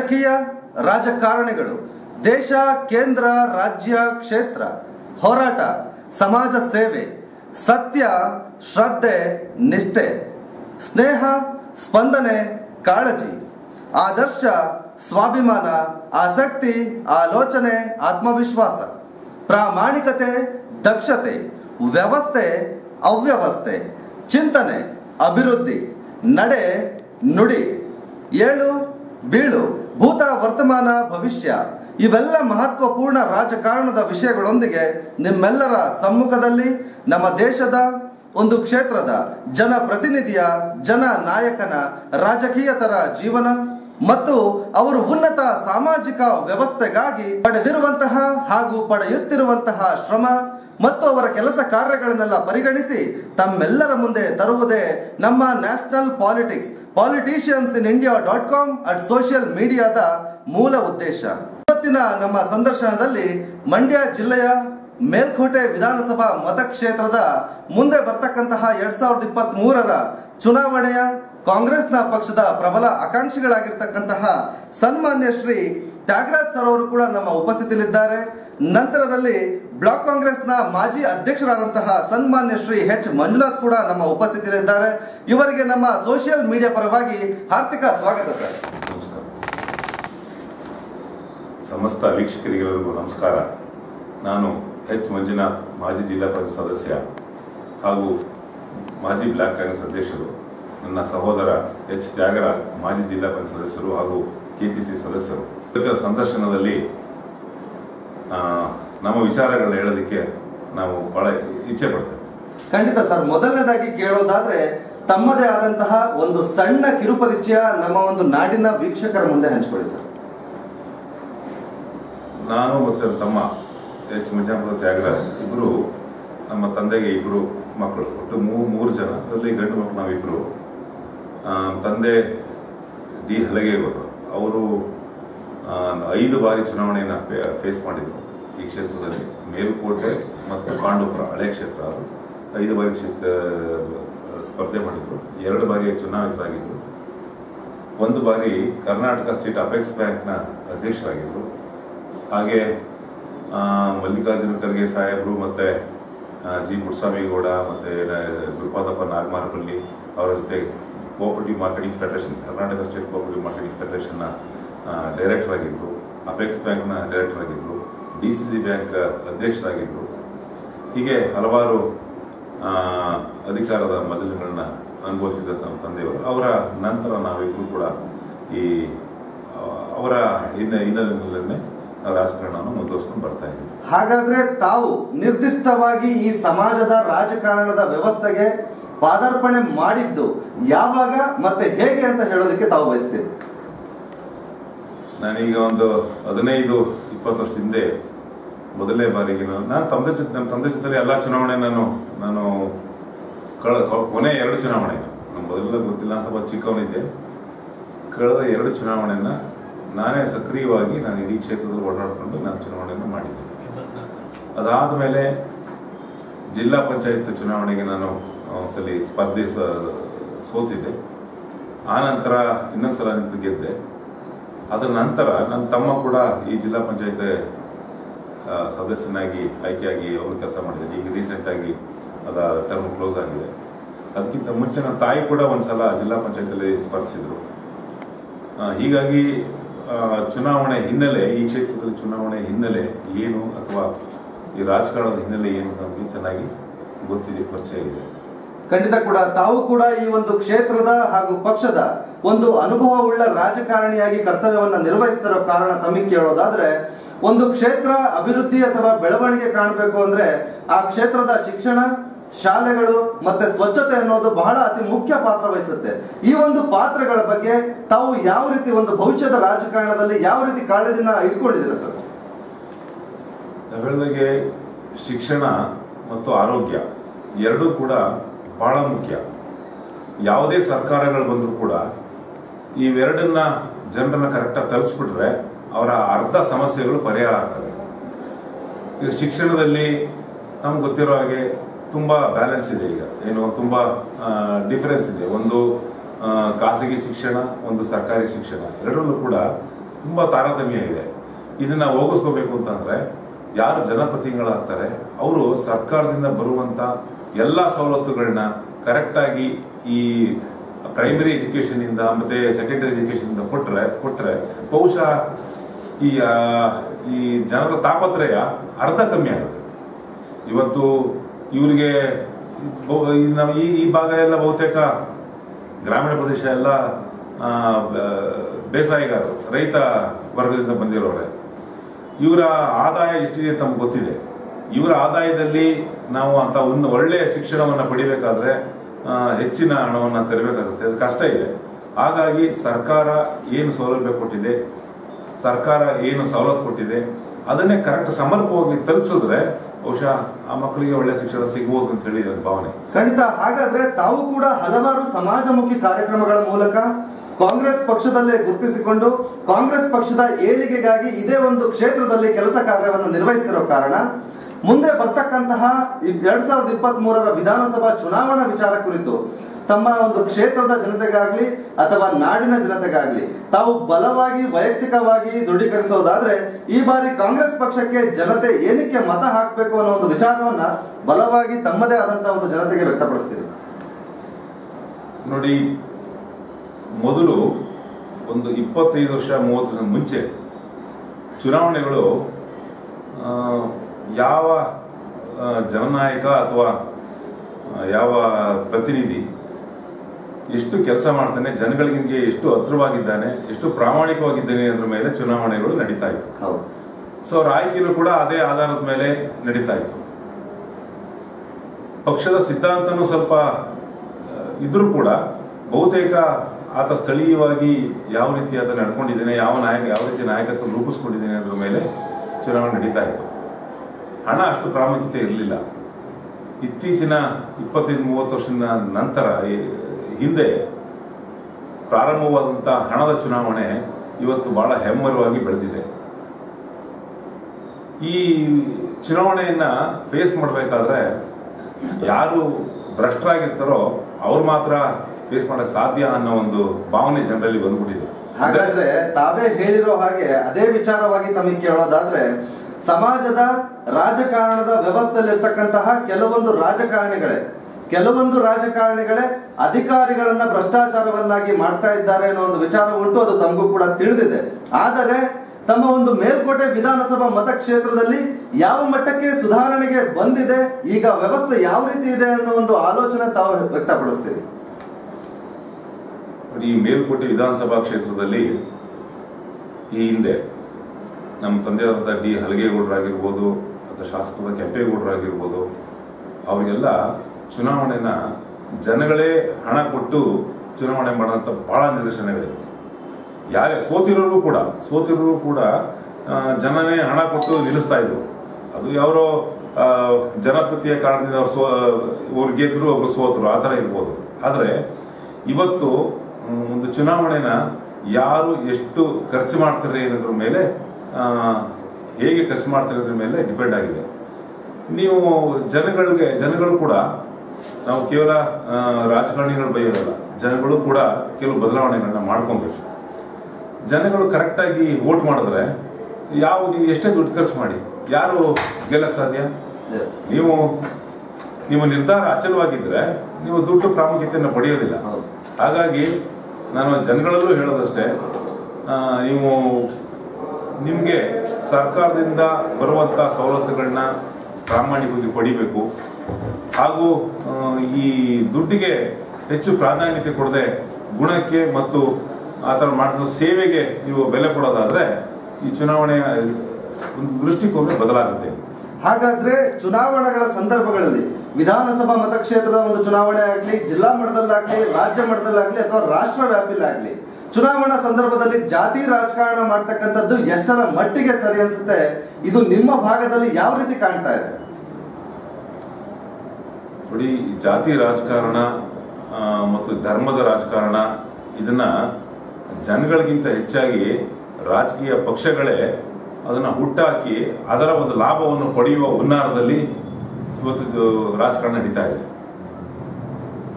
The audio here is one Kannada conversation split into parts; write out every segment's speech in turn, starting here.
ರಾಜಕೀಯ ರಾಜಕಾರಣಿಗಳು ದೇಶ ಕೇಂದ್ರ ರಾಜ್ಯ ಕ್ಷೇತ್ರ ಹೋರಾಟ ಸಮಾಜ ಸೇವೆ ಸತ್ಯ ಶ್ರದ್ಧೆ ನಿಷ್ಠೆ ಸ್ನೇಹ ಸ್ಪಂದನೆ ಕಾಳಜಿ ಆದರ್ಶ ಸ್ವಾಭಿಮಾನ ಆಸಕ್ತಿ ಆಲೋಚನೆ ಆತ್ಮವಿಶ್ವಾಸ ಪ್ರಾಮಾಣಿಕತೆ ದಕ್ಷತೆ ವ್ಯವಸ್ಥೆ ಅವ್ಯವಸ್ಥೆ ಚಿಂತನೆ ಅಭಿವೃದ್ಧಿ ನಡೆ ನುಡಿ ಏಳು ಬೀಳು ಭೂತ ವರ್ತಮಾನ ಭವಿಷ್ಯ ಇವೆಲ್ಲ ಮಹತ್ವಪೂರ್ಣ ರಾಜಕಾರಣದ ವಿಷಯಗಳೊಂದಿಗೆ ನಿಮ್ಮೆಲ್ಲರ ಸಮ್ಮುಖದಲ್ಲಿ ನಮ್ಮ ದೇಶದ ಒಂದು ಕ್ಷೇತ್ರದ ಜನಪ್ರತಿನಿಧಿಯ ಜನ ನಾಯಕನ ರಾಜಕೀಯತರ ಜೀವನ ಮತ್ತು ಅವರು ಉನ್ನತ ಸಾಮಾಜಿಕ ವ್ಯವಸ್ಥೆಗಾಗಿ ಪಡೆದಿರುವಂತಹ ಹಾಗೂ ಪಡೆಯುತ್ತಿರುವಂತಹ ಶ್ರಮ ಮತ್ತು ಅವರ ಕೆಲಸ ಕಾರ್ಯಗಳನ್ನೆಲ್ಲ ಪರಿಗಣಿಸಿ ತಮ್ಮೆಲ್ಲರ ಮುಂದೆ ತರುವುದೇ ನಮ್ಮ national politics politicians in India dot com at social ಮೀಡಿಯಾದ ಮೂಲ ಉದ್ದೇಶ ಇವತ್ತಿನ ನಮ್ಮ ಸಂದರ್ಶನದಲ್ಲಿ ಮಂಡ್ಯ ಜಿಲ್ಲೆಯ ಮೇಲ್ಕೋಟೆ ವಿಧಾನಸಭಾ ಮತಕ್ಷೇತ್ರದ ಮುಂದೆ ಬರ್ತಕ್ಕಂತಹ ಎರಡ್ ಸಾವಿರದ ಇಪ್ಪತ್ತ್ ಮೂರರ ಚುನಾವಣೆಯ ಕಾಂಗ್ರೆಸ್ನ ಪಕ್ಷದ ಪ್ರಬಲ ಆಕಾಂಕ್ಷಿಗಳಾಗಿರ್ತಕ್ಕಂತಹ ಸನ್ಮಾನ್ಯ ಶ್ರೀ ತ್ಯಾಗರಾಜ್ ಸರ್ ಅವರು ಕೂಡ ನಮ್ಮ ಉಪಸ್ಥಿತಿಯಲ್ಲಿದ್ದಾರೆ ನಂತರದಲ್ಲಿ ಬ್ಲಾಕ್ ಕಾಂಗ್ರೆಸ್ನ ಮಾಜಿ ಅಧ್ಯಕ್ಷರಾದಂತಹ ಸನ್ಮಾನ್ಯ ಶ್ರೀ ಎಚ್ ಮಂಜುನಾಥ್ ಕೂಡ ನಮ್ಮ ಉಪಸ್ಥಿತಿಯಲ್ಲಿದ್ದಾರೆ ಇವರಿಗೆ ನಮ್ಮ ಸೋಷಿಯಲ್ ಮೀಡಿಯಾ ಪರವಾಗಿ ಹಾರ್ದಿಕ ಸ್ವಾಗತ ಸರ್ ನಮಸ್ಕಾರ ಸಮಸ್ತ ವೀಕ್ಷಕರಿಗೆಲ್ಲರಿಗೂ ನಮಸ್ಕಾರ ನಾನು ಎಚ್ ಮಂಜುನಾಥ್ ಮಾಜಿ ಜಿಲ್ಲಾ ಪರಿಷತ್ ಸದಸ್ಯ ಹಾಗೂ ಮಾಜಿ ಬ್ಲಾಕ್ ಕಾಂಗ್ರೆಸ್ ಅಧ್ಯಕ್ಷರು ನನ್ನ ಸಹೋದರ ಎಚ್ ತ್ಯಾಗರಾಜ್ ಮಾಜಿ ಜಿಲ್ಲಾ ಪರಿಷತ್ ಸದಸ್ಯರು ಹಾಗೂ ಕೆಪಿಸಿ ಸದಸ್ಯರು ಇವತ್ತಿನ ಸಂದರ್ಶನದಲ್ಲಿ ಆ, ನಮ್ಮ ವಿಚಾರಗಳನ್ನ ಹೇಳೋದಕ್ಕೆ ನಾವು ಬಹಳ ಇಚ್ಛೆ ಪಡ್ತೇವೆ ಖಂಡಿತ ಸರ್ ಮೊದಲನೇದಾಗಿ ಕೇಳೋದಾದ್ರೆ ತಮ್ಮದೇ ಆದಂತಹ ಒಂದು ಸಣ್ಣ ಕಿರುಪರಿಚಯ ನಮ್ಮ ಒಂದು ನಾಡಿನ ವೀಕ್ಷಕರ ಮುಂದೆ ಹಂಚಿಕೊಳ್ಳಿ ಸರ್ ನಾನು ಮತ್ತು ನನ್ನ ತಮ್ಮ ಎಚ್ ಮಂಜಾಪುರ ತ್ಯಾಗರಾಜ್ ಇಬ್ಬರು ನಮ್ಮ ತಂದೆಗೆ ಇಬ್ಬರು ಮಕ್ಕಳು ಒಟ್ಟು ಮೂ ಮೂರು ಜನ ಅದರಲ್ಲಿ ಗಂಡು ಮಕ್ಕಳು ನಾವಿಬ್ಬರು ಆ, ತಂದೆ ಡಿ ಹಲಗೇಗೌಡರು ಅವರು ಆ, ಐದು ಬಾರಿ ಚುನಾವಣೆಯನ್ನು ಫೇಸ್ ಮಾಡಿದರು ಈ ಕ್ಷೇತ್ರದಲ್ಲಿ ಮೇಲುಕೋಟೆ ಮತ್ತು ಪಾಂಡವಪುರ ಹಳೆ ಕ್ಷೇತ್ರ ಅದು ಐದು ಬಾರಿ ಕ್ಷೇತ್ರ ಸ್ಪರ್ಧೆ ಮಾಡಿದರು ಎರಡು ಬಾರಿ ಚುನಾಯಿತರಾಗಿದ್ದರು ಒಂದು ಬಾರಿ ಕರ್ನಾಟಕ ಸ್ಟೇಟ್ ಅಪೆಕ್ಸ್ ಬ್ಯಾಂಕ್ನ ಅಧ್ಯಕ್ಷರಾಗಿದ್ದರು ಹಾಗೆ ಆ, ಮಲ್ಲಿಕಾರ್ಜುನ ಖರ್ಗೆ ಸಾಹೇಬರು ಮತ್ತು ಜಿ ಪುಟ್ಟಸ್ವಾಮಿಗೌಡ ಮತ್ತು ಗುರುಪಾದಪ್ಪ ನಾಗಮಾರಪಲ್ಲಿ ಅವರ ಜೊತೆ cooperative marketing federation Karnataka state cooperative marketing ಫೆಡರೇಷನ್ನ ಡೈರೆಕ್ಟರ್ ಆಗಿದ್ದರು ಅಪೆಕ್ಸ್ ಬ್ಯಾಂಕ್ನ ಡೈರೆಕ್ಟರ್ ಆಗಿದ್ದರು ಡಿ ಸಿ ಸಿ ಬ್ಯಾಂಕ್ ಅಧ್ಯಕ್ಷರಾಗಿದ್ದರು ಹೀಗೆ ಹಲವಾರು ಆ, ಅಧಿಕಾರದ ಮಜಲುಗಳನ್ನ ಅನುಭವಿಸಿದ ನಮ್ಮ ತಂದೆಯವರು ಅವರ ನಂತರ ನಾವಿಬ್ಬರು ಕೂಡ ಈ ಆ, ಅವರ ಹಿನ್ನ ಹಿನ್ನೆಲೆಯಲ್ಲೇ ನಾವು ರಾಜಕಾರಣವನ್ನು ಮುಂದುವರಿಸ್ಕೊಂಡು ಬರ್ತಾ ಇದ್ದೀವಿ ಹಾಗಾದ್ರೆ ತಾವು ನಿರ್ದಿಷ್ಟವಾಗಿ ಈ ಸಮಾಜದ ರಾಜಕಾರಣದ ವ್ಯವಸ್ಥೆಗೆ ಪಾದಾರ್ಪಣೆ ಮಾಡಿದ್ದು ಯಾವಾಗ ಮತ್ತೆ ಹೇಗೆ ಅಂತ ಹೇಳೋದಕ್ಕೆ ತಾವು ಬಯಸ್ತೀರಿ ನಾನೀಗ ಒಂದು ಹದಿನೈದು ಇಪ್ಪತ್ತು ವರ್ಷದ ಹಿಂದೆ ಮೊದಲನೇ ಬಾರಿಗೆ ನಾನು ನಾನು ತಂದೆ ಜೊತೆ ನಮ್ಮ ತಂದೆ ಜೊತೆ ಎಲ್ಲ ಚುನಾವಣೆ ನಾನು ನಾನು ಕಳ ಕ- ಕೊನೆ ಎರಡು ಚುನಾವಣೆ ನಾನು ಮೊದಲೆಲ್ಲ ಗೊತ್ತಿಲ್ಲ ನಾನು ಸ್ವಲ್ಪ ಚಿಕ್ಕವನಿದ್ದೆ ಕಳೆದ ಎರಡು ಚುನಾವಣೆನ ನಾನೇ ಸಕ್ರಿಯವಾಗಿ ನಾನು ಇಡೀ ಕ್ಷೇತ್ರದಲ್ಲಿ ಓಡಾಡಿಕೊಂಡು ನಾನು ಚುನಾವಣೆಯನ್ನು ಮಾಡಿದ್ದೆ ಅದಾದ ಮೇಲೆ ಜಿಲ್ಲಾ ಪಂಚಾಯತ್ ಚುನಾವಣೆಗೆ ನಾನು ಒಂದ್ಸಲಿ ಸ್ಪರ್ಧೆ ಸೋತಿದ್ದೆ ಆ ನಂತರ ಇನ್ನೊಂದ್ಸಲ ನಿಂತು ಗೆದ್ದೆ ಅದರ ನಂತರ ನನ್ನ ತಮ್ಮ ಕೂಡ ಈ ಜಿಲ್ಲಾ ಪಂಚಾಯತ್ ಸದಸ್ಯನಾಗಿ ಆಯ್ಕೆಯಾಗಿ ಅವರು ಕೆಲಸ ಮಾಡಿದ್ದಾರೆ ಈಗ ರೀಸೆಂಟಾಗಿ ಅದ ಟರ್ಮ್ ಕ್ಲೋಸ್ ಆಗಿದೆ ಅದಕ್ಕಿಂತ ಮುಂಚೆ ನನ್ನ ತಾಯಿ ಕೂಡ ಒಂದ್ಸಲ ಜಿಲ್ಲಾ ಪಂಚಾಯತಲ್ಲಿ ಸ್ಪರ್ಧಿಸಿದ್ರು ಆ, ಹೀಗಾಗಿ ಆ, ಚುನಾವಣೆ ಹಿನ್ನೆಲೆ ಈ ಕ್ಷೇತ್ರದಲ್ಲಿ ಚುನಾವಣೆ ಹಿನ್ನೆಲೆ ಏನು ಅಥವಾ ಈ ರಾಜಕಾರಣದ ಹಿನ್ನೆಲೆ ಏನು ನಮಗೆ ಚೆನ್ನಾಗಿ ಗೊತ್ತಿದೆ ಪರಿಚಯ ಇದೆ ಖಂಡಿತ ಕೂಡ ತಾವು ಕೂಡ ಈ ಒಂದು ಕ್ಷೇತ್ರದ ಹಾಗೂ ಪಕ್ಷದ ಒಂದು ಅನುಭವವುಳ್ಳ ರಾಜಕಾರಣಿಯಾಗಿ ಕರ್ತವ್ಯವನ್ನ ನಿರ್ವಹಿಸ್ತಿರೋ ಕಾರಣ ತಮಗೆ ಕೇಳೋದಾದ್ರೆ ಒಂದು ಕ್ಷೇತ್ರ ಅಭಿವೃದ್ಧಿ ಅಥವಾ ಬೆಳವಣಿಗೆ ಕಾಣಬೇಕು ಅಂದ್ರೆ ಆ ಕ್ಷೇತ್ರದ ಶಿಕ್ಷಣ ಶಾಲೆಗಳು ಮತ್ತೆ ಸ್ವಚ್ಛತೆ ಅನ್ನೋದು ಬಹಳ ಅತಿ ಮುಖ್ಯ ಪಾತ್ರ ವಹಿಸುತ್ತೆ ಈ ಒಂದು ಪಾತ್ರಗಳ ಬಗ್ಗೆ ತಾವು ಯಾವ ರೀತಿ ಒಂದು ಭವಿಷ್ಯದ ರಾಜಕಾರಣದಲ್ಲಿ ಯಾವ ರೀತಿ ಕಾಳಜಿನ ಇಟ್ಕೊಂಡಿದ್ದೀರಾ ಸರ್ ನಾವು ಹೇಳಿದಾಗೆ ಶಿಕ್ಷಣ ಮತ್ತು ಆರೋಗ್ಯ ಎರಡೂ ಕೂಡ ಬಹಳ ಮುಖ್ಯ ಯಾವುದೇ ಸರ್ಕಾರಗಳು ಬಂದರೂ ಕೂಡ ಇವೆರಡನ್ನ ಜನರನ್ನ ಕರೆಕ್ಟಾಗಿ ತಲುಪಿಸ್ಬಿಟ್ರೆ ಅವರ ಅರ್ಧ ಸಮಸ್ಯೆಗಳು ಪರಿಹಾರ ಆಗ್ತವೆ ಈಗ ಶಿಕ್ಷಣದಲ್ಲಿ ನಮ್ಗೆ ಗೊತ್ತಿರೋ ಹಾಗೆ ತುಂಬ ಬ್ಯಾಲೆನ್ಸ್ ಇದೆ ಈಗ ಏನು ತುಂಬ ಡಿಫರೆನ್ಸ್ ಇದೆ ಒಂದು ಆ, ಖಾಸಗಿ ಶಿಕ್ಷಣ ಒಂದು ಸರ್ಕಾರಿ ಶಿಕ್ಷಣ ಎರಡರಲ್ಲೂ ಕೂಡ ತುಂಬ ತಾರತಮ್ಯ ಇದೆ ಇದನ್ನ ಹೋಗಿಸ್ಕೋಬೇಕು ಅಂತಂದ್ರೆ ಯಾರು ಜನಪ್ರತಿನಿಧಿಗಳಾಗ್ತಾರೆ ಅವರು ಸರ್ಕಾರದಿಂದ ಬರುವಂತ ಎಲ್ಲ ಸವಲತ್ತುಗಳನ್ನ ಕರೆಕ್ಟಾಗಿ ಈ ಪ್ರೈಮರಿ ಎಜುಕೇಶನ್ ಇಂದ ಮತ್ತೆ ಸೆಕೆಂಡರಿ ಎಜುಕೇಶನ್ ಇಂದ ಕೊಟ್ರೆ ಕೊಟ್ರೆ ಬಹುಶಃ ಈ ಆ, ಈ ಜನರ ತಾಪತ್ರಯ ಅರ್ಧ ಕಮ್ಮಿ ಆಗುತ್ತೆ ಇವತ್ತು ಇವರಿಗೆ ಬಹು- ಈ ನಮ್ಮ ಈ ಈ ಭಾಗ ಎಲ್ಲ ಬಹುತೇಕ ಗ್ರಾಮೀಣ ಪ್ರದೇಶ ಎಲ್ಲ ಆ, ಬ- ಬೇಸಾಯಗಾರರು ರೈತ ವರ್ಗದಿಂದ ಬಂದಿರೋರೆ ಇವರ ಆದಾಯ ಎಷ್ಟಿದೆ ಅಂತ ತಮ್ಗೆ ಗೊತ್ತಿದೆ ಇವರ ಆದಾಯದಲ್ಲಿ ನಾವು ಅಂತ ಒಂದು ಒಳ್ಳೆಯ ಶಿಕ್ಷಣವನ್ನು ಪಡಿಬೇಕಾದ್ರೆ ಆ, ಹೆಚ್ಚಿನ ಹಣವನ್ನು ತರಬೇಕಾಗುತ್ತೆ ಅದು ಕಷ್ಟ ಇದೆ ಹಾಗಾಗಿ ಸರ್ಕಾರ ಏನು ಸೌಲಭ್ಯ ಕೊಟ್ಟಿದೆ ಸರ್ಕಾರ ಏನು ಸವಲತ್ತು ಕೊಟ್ಟಿದೆ ಅದನ್ನೇ ಕರೆಕ್ಟ್ ಸಮರ್ಪಕವಾಗಿ ತಲುಪಿಸಿದ್ರೆ ಬಹುಶಃ ಆ ಮಕ್ಕಳಿಗೆ ಒಳ್ಳೆ ಶಿಕ್ಷಣ ಸಿಗ್ಬೋದು ಅಂತ ಹೇಳಿ ನನ್ನ ಭಾವನೆ ಖಂಡಿತ ಹಾಗಾದ್ರೆ ತಾವು ಕೂಡ ಹಲವಾರು ಸಮಾಜಮುಖಿ ಕಾರ್ಯಕ್ರಮಗಳ ಮೂಲಕ ಕಾಂಗ್ರೆಸ್ ಪಕ್ಷದಲ್ಲೇ ಗುರುತಿಸಿಕೊಂಡು ಕಾಂಗ್ರೆಸ್ ಪಕ್ಷದ ಏಳಿಗೆಗಾಗಿ ಇದೇ ಒಂದು ಕ್ಷೇತ್ರದಲ್ಲಿ ಕೆಲಸ ಕಾರ್ಯವನ್ನು ನಿರ್ವಹಿಸ್ತಿರೋ ಕಾರಣ ಮುಂದೆ ಬರ್ತಕ್ಕಂತಹ ಈ ಎರಡ್ ಸಾವಿರದ ಇಪ್ಪತ್ತ್ ಮೂರರ ವಿಧಾನಸಭಾ ಚುನಾವಣಾ ವಿಚಾರ ಕುರಿತು ತಮ್ಮ ಒಂದು ಕ್ಷೇತ್ರದ ಜನತೆಗಾಗ್ಲಿ ಅಥವಾ ನಾಡಿನ ಜನತೆಗಾಗ್ಲಿ ತಾವು ಬಲವಾಗಿ ವೈಯಕ್ತಿಕವಾಗಿ ದೃಢೀಕರಿಸೋದಾದ್ರೆ ಈ ಬಾರಿ ಕಾಂಗ್ರೆಸ್ ಪಕ್ಷಕ್ಕೆ ಜನತೆ ಏನಕ್ಕೆ ಮತ ಹಾಕಬೇಕು ಅನ್ನೋ ಒಂದು ವಿಚಾರವನ್ನ ಬಲವಾಗಿ ತಮ್ಮದೇ ಆದಂತಹ ಒಂದು ಜನತೆಗೆ ವ್ಯಕ್ತಪಡಿಸ್ತೀರಿ ನೋಡಿ ಮೊದಲು ಒಂದು ಇಪ್ಪತ್ತೈದು ವರ್ಷ ಮೂವತ್ತು ವರ್ಷದ ಮುಂಚೆ ಚುನಾವಣೆಗಳು ಆ, ಯಾವ ಆ, ಜನನಾಯಕ ಅಥವಾ ಆ, ಯಾವ ಪ್ರತಿನಿಧಿ ಎಷ್ಟು ಕೆಲಸ ಮಾಡ್ತಾನೆ ಜನಗಳಿಗೆ ಎಷ್ಟು ಹತ್ರವಾಗಿದ್ದಾನೆ ಎಷ್ಟು ಪ್ರಾಮಾಣಿಕವಾಗಿದ್ದಾನೆ ಅನ್ನೋದ್ರ ಮೇಲೆ ಚುನಾವಣೆಗಳು ನಡೀತಾ ಇತ್ತು ಹೌದು ಸೊ ಅವ್ರ ಆಯ್ಕೆಯೂ ಕೂಡ ಅದೇ ಆಧಾರದ ಮೇಲೆ ನಡೀತಾ ಇತ್ತು ಪಕ್ಷದ ಸಿದ್ಧಾಂತನೂ ಸ್ವಲ್ಪ ಆ, ಇದ್ರೂ ಕೂಡ ಬಹುತೇಕ ಆತ ಸ್ಥಳೀಯವಾಗಿ ಯಾವ ರೀತಿ ಆತ ನಡ್ಕೊಂಡಿದ್ದೇನೆ ಯಾವ ನಾಯಕ ಯಾವ ರೀತಿ ನಾಯಕತ್ವ ರೂಪಿಸ್ಕೊಂಡಿದ್ದೇನೆ ಅನ್ನೋದ್ರ ಮೇಲೆ ಚುನಾವಣೆ ನಡೀತಾ ಇತ್ತು ಹಣ ಅಷ್ಟು ಪ್ರಾಮುಖ್ಯತೆ ಇರಲಿಲ್ಲ ಇತ್ತೀಚಿನ ಇಪ್ಪತ್ತೈದು ಮೂವತ್ತು ವರ್ಷದ ನಂತರ ಈ ಹಿಂದೆ ಪ್ರಾರಂಭವಾದಂಥ ಹಣದ ಚುನಾವಣೆ ಇವತ್ತು ಬಹಳ ಹೆಮ್ಮರವಾಗಿ ಬೆಳೆದಿದೆ ಈ ಚುನಾವಣೆಯನ್ನ ಫೇಸ್ ಮಾಡಬೇಕಾದ್ರೆ ಯಾರು ಭ್ರಷ್ಟರಾಗಿರ್ತಾರೋ ಅವ್ರು ಮಾತ್ರ ಫೇಸ್ ಮಾಡಕ್ ಸಾಧ್ಯ ಅನ್ನೋ ಒಂದು ಭಾವನೆ ಜನರಲ್ಲಿ ಬಂದ್ಬಿಟ್ಟಿದೆ ಹಾಗಾದ್ರೆ ತಾವೇ ಹೇಳಿರೋ ಹಾಗೆ ಅದೇ ವಿಚಾರವಾಗಿ ತಮಗೆ ಕೇಳೋದಾದ್ರೆ ಸಮಾಜದ ರಾಜಕಾರಣದ ವ್ಯವಸ್ಥೆಯಲ್ಲಿರ್ತಕ್ಕಂತಹ ಕೆಲವೊಂದು ರಾಜಕಾರಣಿಗಳೇ ಕೆಲವೊಂದು ರಾಜಕಾರಣಿಗಳೇ ಅಧಿಕಾರಿಗಳನ್ನ ಭ್ರಷ್ಟಾಚಾರವನ್ನಾಗಿ ಮಾಡ್ತಾ ಇದ್ದಾರೆ ಅನ್ನೋ ಒಂದು ವಿಚಾರ ಉಂಟು ಅದು ತಮಗೂ ಕೂಡ ತಿಳಿದಿದೆ ಆದರೆ ತಮ್ಮ ಒಂದು ಮೇಲ್ಕೋಟೆ ವಿಧಾನಸಭಾ ಮತಕ್ಷೇತ್ರದಲ್ಲಿ ಯಾವ ಮಟ್ಟಕ್ಕೆ ಸುಧಾರಣೆಗೆ ಬಂದಿದೆ ಈಗ ವ್ಯವಸ್ಥೆ ಯಾವ ರೀತಿ ಇದೆ ಅನ್ನೋ ಒಂದು ಆಲೋಚನೆ ತಾವು ವ್ಯಕ್ತಪಡಿಸ್ತೀರಿ ಈ ಮೇಲ್ಕೋಟೆ ವಿಧಾನಸಭಾ ಕ್ಷೇತ್ರದಲ್ಲಿ ಈ ಹಿಂದೆ ನಮ್ಮ ತಂದೆಯಾದಂಥ ಡಿ ಹಲಗೇಗೌಡರಾಗಿರ್ಬೋದು ಅಥವಾ ಶಾಸಕರಾದ ಕೆಂಪೇಗೌಡರಾಗಿರ್ಬೋದು ಅವರಿಗೆಲ್ಲ ಚುನಾವಣೆನ ಜನಗಳೇ ಹಣ ಕೊಟ್ಟು ಚುನಾವಣೆ ಮಾಡೋಂಥ ಬಹಳ ನಿದರ್ಶನಗಳಿವೆ ಯಾರೇ ಸೋತಿರೋರು ಕೂಡ ಸೋತಿರೋರು ಕೂಡ ಆ, ಜನನೇ ಹಣ ಕೊಟ್ಟು ನಿಲ್ಲಿಸ್ತಾ ಇದ್ರು ಅದು ಯಾರೋ ಆ, ಜನಪ್ರತಿಯ ಕಾರಣದಿಂದ ಅವ್ರು ಸೋ ಅವ್ರು ಗೆದ್ರು ಒಬ್ರು ಸೋತರು ಆ ಥರ ಇರ್ಬೋದು ಆದರೆ ಇವತ್ತು ಮ್, ಒಂದು ಚುನಾವಣೆನ ಯಾರು ಎಷ್ಟು ಖರ್ಚು ಮಾಡ್ತಾರೆ ಅನ್ನೋದ್ರ ಮೇಲೆ ಆ, ಹೇಗೆ ಖರ್ಚು ಮಾಡ್ತಾರೆ ಅನ್ನೋದ್ರ ಮೇಲೆ ಡಿಪೆಂಡ್ ಆಗಿದೆ ನೀವು ಜನಗಳಿಗೆ ಜನಗಳು ಕೂಡ ನಾವು ಕೇವಲ ಆ, ರಾಜಕಾರಣಿಗಳು ಬೈಯೋದಲ್ಲ ಜನಗಳು ಕೂಡ ಕೆಲವು ಬದಲಾವಣೆಗಳನ್ನ ಮಾಡ್ಕೊಬೇಕು ಜನಗಳು ಕರೆಕ್ಟಾಗಿ ವೋಟ್ ಮಾಡಿದ್ರೆ ಯಾವ ನೀವು ಎಷ್ಟೇ ದುಡ್ಡು ಖರ್ಚು ಮಾಡಿ ಯಾರು ಗೆಲ್ಲಕ್ಕೆ ಸಾಧ್ಯ ಎಸ್ ನೀವು ನಿಮ್ಮ ನಿರ್ಧಾರ ಅಚಲವಾಗಿದ್ರೆ ನೀವು ದುಡ್ಡು ಪ್ರಾಮುಖ್ಯತೆಯನ್ನು ಪಡೆಯೋದಿಲ್ಲ ಹೌದು. ಹಾಗಾಗಿ ನಾನು ಜನಗಳಲ್ಲೂ ಹೇಳೋದಷ್ಟೇ ಆ, ನೀವು ನಿಮಗೆ ಸರ್ಕಾರದಿಂದ ಬರುವಂಥ ಸವಲತ್ತುಗಳನ್ನ ಪ್ರಾಮಾಣಿಕವಾಗಿ ಪಡಿಬೇಕು ಹಾಗೂ ಆ, ಈ ದುಡ್ಡಿಗೆ ಹೆಚ್ಚು ಪ್ರಾಧಾನ್ಯತೆ ಕೊಡದೆ ಗುಣಕ್ಕೆ ಮತ್ತು ಆ ಥರ ಮಾಡ್ತಿರೋ ಸೇವೆಗೆ ನೀವು ಬೆಲೆ ಕೊಡೋದಾದ್ರೆ ಈ ಚುನಾವಣೆಯ ಒಂದು ದೃಷ್ಟಿಕೋನ ಬದಲಾಗುತ್ತೆ ಹಾಗಾದ್ರೆ ಚುನಾವಣೆಗಳ ಸಂದರ್ಭಗಳಲ್ಲಿ ವಿಧಾನಸಭಾ ಮತಕ್ಷೇತ್ರದ ಒಂದು ಚುನಾವಣೆ ಆಗ್ಲಿ ಜಿಲ್ಲಾ ಮಟ್ಟದಲ್ಲಾಗ್ಲಿ ರಾಜ್ಯ ಮಟ್ಟದಲ್ಲಾಗ್ಲಿ ಅಥವಾ ರಾಷ್ಟ್ರ ವ್ಯಾಪಿಲಾಗ್ಲಿ ಚುನಾವಣಾ ಸಂದರ್ಭದಲ್ಲಿ ಜಾತಿ ರಾಜಕಾರಣ ಮಾಡ್ತಕ್ಕಂಥದ್ದು ಎಷ್ಟರ ಮಟ್ಟಿಗೆ ಸರಿ ಅನ್ಸುತ್ತೆ ಇದು ನಿಮ್ಮ ಭಾಗದಲ್ಲಿ ಯಾವ ರೀತಿ ಕಾಣ್ತಾ ಇದೆ ನೋಡಿ ಈ ಜಾತಿ ರಾಜಕಾರಣ ಆ, ಮತ್ತು ಧರ್ಮದ ರಾಜಕಾರಣ ಇದನ್ನ ಜನಗಳಿಗಿಂತ ಹೆಚ್ಚಾಗಿ ರಾಜಕೀಯ ಪಕ್ಷಗಳೇ ಅದನ್ನ ಹುಟ್ಟಾಕಿ ಅದರ ಒಂದು ಲಾಭವನ್ನು ಪಡೆಯುವ ಹುನ್ನಾರದಲ್ಲಿ ಇವತ್ತು ಇದು ರಾಜಕಾರಣ ನಡೀತಾ ಇದೆ